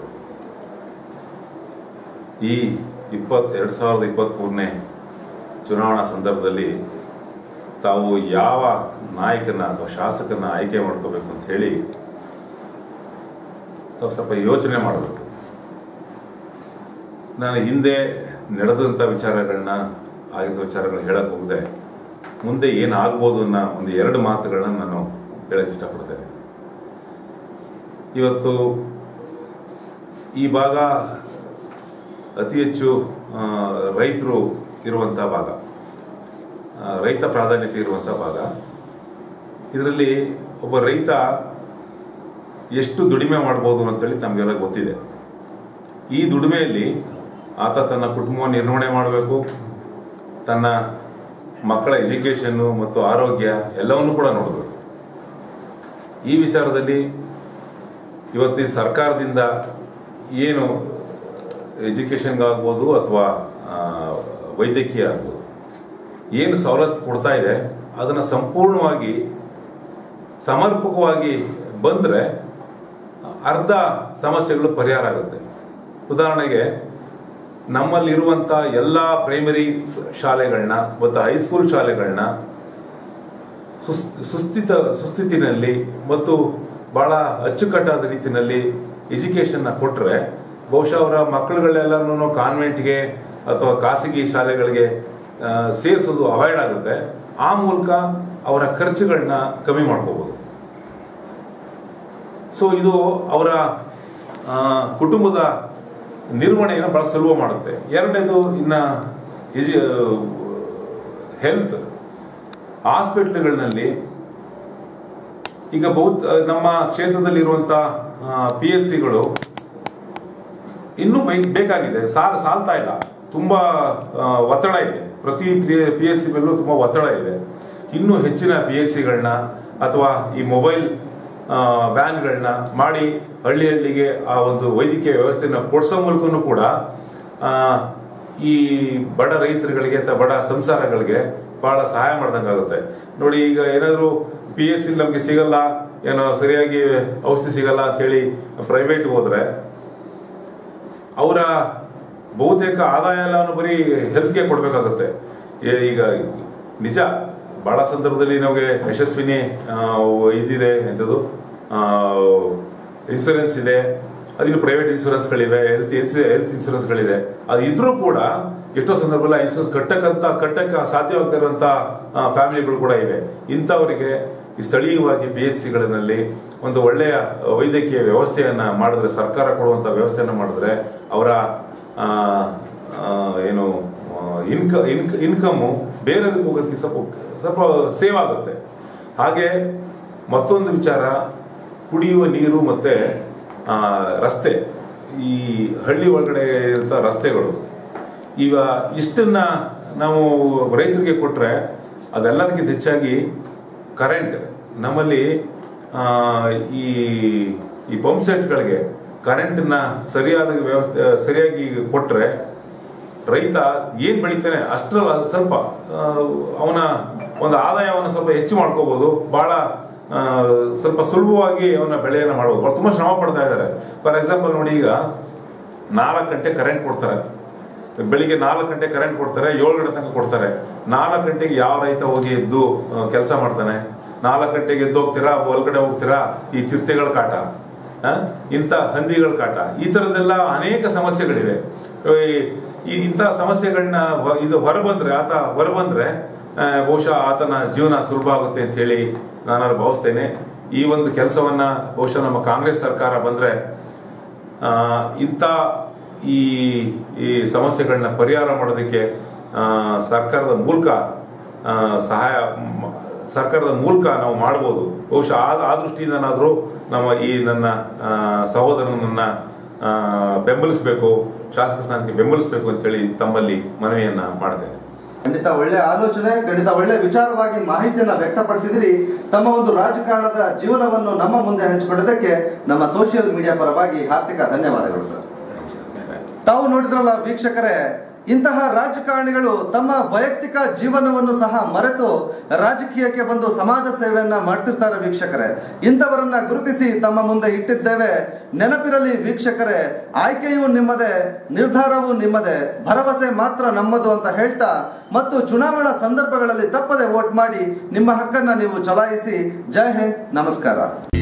ಈ ಇಪ್ಪತ್ ಎರಡು ಸಾವಿರದ ಇಪ್ಪತ್ತ್ಮೂರನೇ ಚುನಾವಣಾ ಸಂದರ್ಭದಲ್ಲಿ ತಾವು ಯಾವ ನಾಯಕನ ಅಥವಾ ಶಾಸಕನ ಆಯ್ಕೆ ಮಾಡ್ಕೋಬೇಕು ಅಂತ ಹೇಳಿ ತಾವು ಸ್ವಲ್ಪ ಯೋಚನೆ ಮಾಡಬೇಕು ನಾನು ಹಿಂದೆ ನಡೆದಂಥ ವಿಚಾರಗಳನ್ನ ಆಗಿದ್ದ ವಿಚಾರಗಳನ್ನ ಹೇಳಕ್ಕೆ ಹೋಗದೆ ಮುಂದೆ ಏನಾಗ್ಬೋದು ಅನ್ನೋ ಒಂದು ಎರಡು ಮಾತುಗಳನ್ನ ನಾನು ಹೇಳಕ್ಕೆ ಇಷ್ಟಪಡ್ತೇನೆ ಇವತ್ತು ಈ ಭಾಗ ಅತಿ ಹೆಚ್ಚು ಆ, ರೈತರು ಇರುವಂಥ ಭಾಗ ಆ, ರೈತ ಪ್ರಾಧಾನ್ಯತೆ ಇರುವಂಥ ಭಾಗ ಇದರಲ್ಲಿ ಒಬ್ಬ ರೈತ ಎಷ್ಟು ದುಡಿಮೆ ಮಾಡ್ಬೋದು ಅಂತೇಳಿ ತಮಗೆಲ್ಲ ಗೊತ್ತಿದೆ ಈ ದುಡಿಮೆಯಲ್ಲಿ ಆತ ತನ್ನ ಕುಟುಂಬ ನಿರ್ವಹಣೆ ಮಾಡಬೇಕು ತನ್ನ ಮಕ್ಕಳ ಎಜುಕೇಷನ್ನು ಮತ್ತು ಆರೋಗ್ಯ ಎಲ್ಲವನ್ನೂ ಕೂಡ ನೋಡಬೇಕು ಈ ವಿಚಾರದಲ್ಲಿ ಇವತ್ತು ಈ ಸರ್ಕಾರದಿಂದ ಏನು ಎಜುಕೇಷನ್ಗಾಗ್ಬೋದು ಅಥವಾ ವೈದ್ಯಕೀಯ ಆಗ್ಬೋದು ಏನು ಸವಲತ್ತು ಕೊಡ್ತಾ ಇದೆ ಅದನ್ನು ಸಂಪೂರ್ಣವಾಗಿ ಸಮರ್ಪಕವಾಗಿ ಬಂದರೆ ಅರ್ಧ ಸಮಸ್ಯೆಗಳು ಪರಿಹಾರ ಆಗುತ್ತೆ ಉದಾಹರಣೆಗೆ ನಮ್ಮಲ್ಲಿರುವಂಥ ಎಲ್ಲ ಪ್ರೈಮರಿ ಸ- ಶಾಲೆಗಳನ್ನ ಮತ್ತು ಹೈಸ್ಕೂಲ್ ಶಾಲೆಗಳನ್ನ ಸುಸ್ ಸುಸ್ಥಿತ ಸುಸ್ಥಿತಿನಲ್ಲಿ ಮತ್ತು ಬಹಳ ಅಚ್ಚುಕಟ್ಟಾದ ರೀತಿಯಲ್ಲಿ ಎಜುಕೇಷನ್ನ ಕೊಟ್ಟರೆ ಬಹುಶಃ ಅವರ ಮಕ್ಕಳುಗಳೆಲ್ಲನೂ ಕಾನ್ವೆಂಟ್ಗೆ ಅಥವಾ ಖಾಸಗಿ ಶಾಲೆಗಳಿಗೆ ಸೇರಿಸೋದು ಅವಾಯ್ಡ್ ಆಗುತ್ತೆ ಆ ಮೂಲಕ ಅವರ ಖರ್ಚುಗಳನ್ನ ಕಮ್ಮಿ ಮಾಡ್ಕೋಬೋದು ಸೊ ಇದು ಅವರ ಆ, ಕುಟುಂಬದ ನಿರ್ವಹಣೆಯನ್ನು ಬಹಳ ಸುಲಭ ಮಾಡುತ್ತೆ ಎರಡನೇದು ಇನ್ನ ಎಜು ಹೆಲ್ತ್ ಹಾಸ್ಪಿಟ್ಲ್ಗಳಲ್ಲಿ ಈಗ ಬಹುತ್ ನಮ್ಮ ಕ್ಷೇತ್ರದಲ್ಲಿರುವಂಥ ಪಿ ಎಚ್ ಸಿಗಳು ಇನ್ನೂ ಬೈ- ಬೇಕಾಗಿದೆ ಸಾಲ ಸಾಲ್ತಾ ಇಲ್ಲ ತುಂಬ ಆ, ಒತ್ತಡ ಇದೆ ಪ್ರತಿ ಪಿ ಎಚ್ ಸಿ ಮೇಲೂ ತುಂಬ ಒತ್ತಡ ಇದೆ ಇನ್ನೂ ಹೆಚ್ಚಿನ ಪಿ ಎಚ್ ಸಿಗಳನ್ನ ಅಥವಾ ಈ ಮೊಬೈಲ್ ವ್ಯಾನ್ಗಳನ್ನ ಮಾಡಿ ಹಳ್ಳಿ ಹಳ್ಳಿಗೆ ಆ ಒಂದು ವೈದ್ಯಕೀಯ ವ್ಯವಸ್ಥೆಯನ್ನು ಕೊಡಿಸೋ ಮೂಲಕನೂ ಕೂಡ ಆ, ಈ ಬಡ ರೈತರುಗಳಿಗೆ ಅಥವಾ ಬಡ ಸಂಸಾರಗಳಿಗೆ ಬಹಳ ಸಹಾಯ ಮಾಡ್ದಂಗಾಗುತ್ತೆ ನೋಡಿ ಈಗ ಏನಾದರೂ ಪಿ ಎಸ್ ಸಿ ನಮಗೆ ಸಿಗಲ್ಲ ಏನೋ ಸರಿಯಾಗಿ ಔಷಧಿ ಸಿಗಲ್ಲ ಅಂತ ಹೇಳಿ ಪ್ರೈವೇಟ್ ಹೋದ್ರೆ ಅವರ ಬಹುತೇಕ ಆದಾಯ ಎಲ್ಲಾನು ಬರೀ ಹೆಲ್ತ್ಗೆ ಕೊಡಬೇಕಾಗುತ್ತೆ ಈಗ ನಿಜ ಬಹಳ ಸಂದರ್ಭದಲ್ಲಿ ನಮಗೆ ಯಶಸ್ವಿನಿ ಆ, ಇದಿದೆ ಎಂಥದ್ದು ಇನ್ಸೂರೆನ್ಸ್ ಇದೆ ಅದಿನ್ನು ಪ್ರೈವೇಟ್ ಇನ್ಸೂರೆನ್ಸ್ಗಳಿವೆ ಹೆಲ್ತ್ ಹೆಲ್ತ್ ಇನ್ಸೂರೆನ್ಸ್ಗಳಿದೆ ಅದು ಇದ್ರೂ ಕೂಡ ಎಷ್ಟೋ ಸಂದರ್ಭದಲ್ಲಿ ಇನ್ಸೂರೆನ್ಸ್ ಕಟ್ಟಕ್ಕಂತ ಕಟ್ಟಕ್ಕೆ ಸಾಧ್ಯವಾಗದೇ ಇರುವಂತ ಫ್ಯಾಮಿಲಿಗಳು ಕೂಡ ಇವೆ ಇಂಥವರಿಗೆ ಈ ಸ್ಥಳೀಯವಾಗಿ ಪಿ ಎಚ್ ಸಿಗಳಲ್ಲಿ ಒಂದು ಒಳ್ಳೆಯ ವೈದ್ಯಕೀಯ ವ್ಯವಸ್ಥೆಯನ್ನ ಮಾಡಿದ್ರೆ ಸರ್ಕಾರ ಕೊಡುವಂತ ವ್ಯವಸ್ಥೆಯನ್ನ ಮಾಡಿದ್ರೆ ಅವರ ಆ, ಆ, ಏನು ಇನ್ಕ ಇನ್ಕ ಇನ್ಕಮ್ಮು ಬೇರೆದಕ್ಕೆ ಹೋಗೋದಕ್ಕೆ ಸ್ವಲ್ಪ ಸ್ವಲ್ಪ ಸೇವ್ ಆಗುತ್ತೆ ಹಾಗೆ ಮತ್ತೊಂದು ವಿಚಾರ ಕುಡಿಯುವ ನೀರು ಮತ್ತೆ ಆ, ರಸ್ತೆ ಈ ಹಳ್ಳಿ ಒಳಗಡೆ ಇರುವಂಥ ರಸ್ತೆಗಳು ಈಗ ಇಷ್ಟನ್ನ ನಾವು ರೈತರಿಗೆ ಕೊಟ್ಟರೆ ಅದೆಲ್ಲದಕ್ಕಿಂತ ಹೆಚ್ಚಾಗಿ ಕರೆಂಟ್ ನಮ್ಮಲ್ಲಿ ಆ, ಈ ಈ ಪಂಪ್ ಸೆಟ್ಗಳಿಗೆ ಕರೆಂಟನ್ನ ಸರಿಯಾದ ವ್ಯವಸ್ಥೆ ಸರಿಯಾಗಿ ಕೊಟ್ಟರೆ ರೈತ ಏನ್ ಬೆಳಿತಾನೆ ಅಷ್ಟರಲ್ಲಿ ಅದು ಸ್ವಲ್ಪ ಆ, ಅವನ ಒಂದು ಆದಾಯವನ್ನು ಸ್ವಲ್ಪ ಹೆಚ್ಚು ಮಾಡ್ಕೋಬಹುದು ಬಹಳ ಆ, ಸ್ವಲ್ಪ ಸುಲಭವಾಗಿ ಅವನ ಬೆಳೆಯನ್ನು ಮಾಡ್ಬೋದು ಅವ್ರು ತುಂಬಾ ಶ್ರಮ ಪಡ್ತಾ ಇದ್ದಾರೆ ಫಾರ್ ಎಕ್ಸಾಂಪಲ್ ನೋಡಿ ಈಗ ನಾಲ್ಕು ಗಂಟೆ ಕರೆಂಟ್ ಕೊಡ್ತಾರೆ ಬೆಳಿಗ್ಗೆ ನಾಲ್ಕು ಗಂಟೆ ಕರೆಂಟ್ ಕೊಡ್ತಾರೆ ಏಳು ಗಂಟೆ ತನಕ ಕೊಡ್ತಾರೆ ನಾಲ್ಕು ಗಂಟೆಗೆ ಯಾವ ರೈತ ಹೋಗಿ ಎದ್ದು ಕೆಲಸ ಮಾಡ್ತಾನೆ ನಾಲ್ಕು ಗಂಟೆಗೆ ಎದ್ದು ಹೋಗ್ತೀರಾ ಹೊಲ್ಗಡೆ ಹೋಗ್ತೀರಾ ಈ ಚಿರತೆಗಳ ಕಾಟ ಆ? ಇಂಥ ಹಂದಿಗಳ ಕಾಟ ಈ ಥರದ್ದೆಲ್ಲ ಅನೇಕ ಸಮಸ್ಯೆಗಳಿವೆ ಈ- ಈ ಇಂಥ ಸಮಸ್ಯೆಗಳನ್ನ ಹೊ- ಇದು ಹೊರಬಂದ್ರೆ ಆತ ಹೊರಬಂದ್ರೆ ಆ, ಬಹುಶಃ ಆತನ ಜೀವನ ಸುಲಭ ಆಗುತ್ತೆ ಅಂತ ಹೇಳಿ ನಾನು ಭಾವಿಸ್ತೇನೆ ಈ ಒಂದು ಕೆಲಸವನ್ನ ಬಹುಶಃ ನಮ್ಮ ಕಾಂಗ್ರೆಸ್ ಸರ್ಕಾರ ಬಂದ್ರೆ ಆ, ಇಂಥ ಈ ಈ ಸಮಸ್ಯೆಗಳನ್ನ ಪರಿಹಾರ ಮಾಡೋದಕ್ಕೆ ಆ, ಸರ್ಕಾರದ ಮೂಲಕ ಆ, ಸಹಾಯ ಮ- ಸರ್ಕಾರದ ಮೂಲಕ ನಾವು ಮಾಡ್ಬೋದು ಬಹುಶಃ ಆ ಆ ದೃಷ್ಟಿಯಿಂದನಾದರೂ ನಮ್ಮ ಈ ನನ್ನ ಆ, ಸಹೋದರನನ್ನ ಆ, ಬೆಂಬಲಿಸಬೇಕು ಶಾಸಕ ಸ್ಥಾನಕ್ಕೆ ಬೆಂಬಲಿಸಬೇಕು ಅಂತೇಳಿ ತಮ್ಮಲ್ಲಿ ಮನವಿಯನ್ನ ಮಾಡ್ತೇನೆ ಖಂಡಿತ ಒಳ್ಳೆ ಆಲೋಚನೆ ಖಂಡಿತ ಒಳ್ಳೆ ವಿಚಾರವಾಗಿ ಮಾಹಿತಿಯನ್ನ ವ್ಯಕ್ತಪಡಿಸಿದಿರಿ ತಮ್ಮ ಒಂದು ರಾಜಕಾರಣದ ಜೀವನವನ್ನು ನಮ್ಮ ಮುಂದೆ ಹಂಚಿಕೊಂಡದಕ್ಕೆ ನಮ್ಮ ಸೋಷಿಯಲ್ ಮೀಡಿಯಾ ಪರವಾಗಿ ಹಾರ್ದಿಕ ಧನ್ಯವಾದಗಳು ಸರ್ ತಾವು ನೋಡಿದ್ರಲ್ಲ ವೀಕ್ಷಕರೇ ಇಂತಹ ರಾಜಕಾರಣಿಗಳು ತಮ್ಮ ವೈಯಕ್ತಿಕ ಜೀವನವನ್ನು ಸಹ ಮರೆತು ರಾಜಕೀಯಕ್ಕೆ ಬಂದು ಸಮಾಜ ಸೇವೆಯನ್ನ ಮಾಡ್ತಿರ್ತಾರೆ ವೀಕ್ಷಕರೇ ಇಂಥವರನ್ನ ಗುರುತಿಸಿ ತಮ್ಮ ಮುಂದೆ ಇಟ್ಟಿದ್ದೇವೆ ನೆನಪಿರಲಿ ವೀಕ್ಷಕರೇ ಆಯ್ಕೆಯೂ ನಿಮ್ಮದೇ ನಿರ್ಧಾರವೂ ನಿಮ್ಮದೇ ಭರವಸೆ ಮಾತ್ರ ನಮ್ಮದು ಅಂತ ಹೇಳ್ತಾ ಮತ್ತು ಚುನಾವಣಾ ಸಂದರ್ಭಗಳಲ್ಲಿ ತಪ್ಪದೆ ವೋಟ್ ಮಾಡಿ ನಿಮ್ಮ ಹಕ್ಕನ್ನ ನೀವು ಚಲಾಯಿಸಿ ಜೈ ಹಿಂದ್ ನಮಸ್ಕಾರ